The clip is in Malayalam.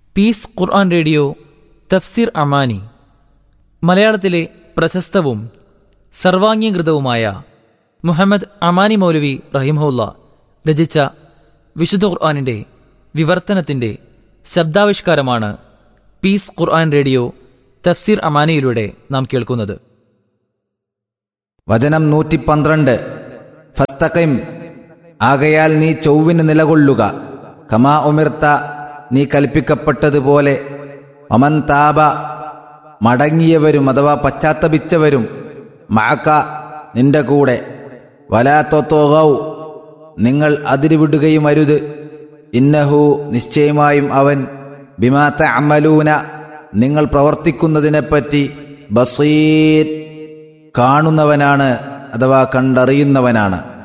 പീസ് ഖുർആൻ റേഡിയോ തഫ്സീർ അമാനി മലയാളത്തിലെ പ്രശസ്തവും സർവാംഗീകൃതവുമായ മുഹമ്മദ് അമാനി മൗലവി റഹിമഹുല്ല രചിച്ച വിശുദ്ധ ഖുർആാനിന്റെ വിവർത്തനത്തിന്റെ ശബ്ദാവിഷ്കാരമാണ് പീസ് ഖുർആൻ റേഡിയോ തഫ്സീർ അമാനിയിലൂടെ നാം കേൾക്കുന്നത് വചനം നൂറ്റി പന്ത്രണ്ട് ഫസ്തഖിം ആകയാൽ നീ ചൊവ്വിന് നിലകൊള്ളുക കമാ ഉമിർത്ത നീ കൽപ്പിക്കപ്പെട്ടതുപോലെ ഒമൻ താപ മടങ്ങിയവരും അഥവാ പശ്ചാത്തപിച്ചവരും മഴക്ക നിന്റെ കൂടെ വലാത്തൊത്തോകൗ നിങ്ങൾ അതിരുവിടുകയും അരുത് ഇന്നഹു നിശ്ചയമായും അവൻ ബിമാത്ത അമലൂന നിങ്ങൾ പ്രവർത്തിക്കുന്നതിനെപ്പറ്റി ബസീർ കാണുന്നവനാണ് അഥവാ കണ്ടറിയുന്നവനാണ്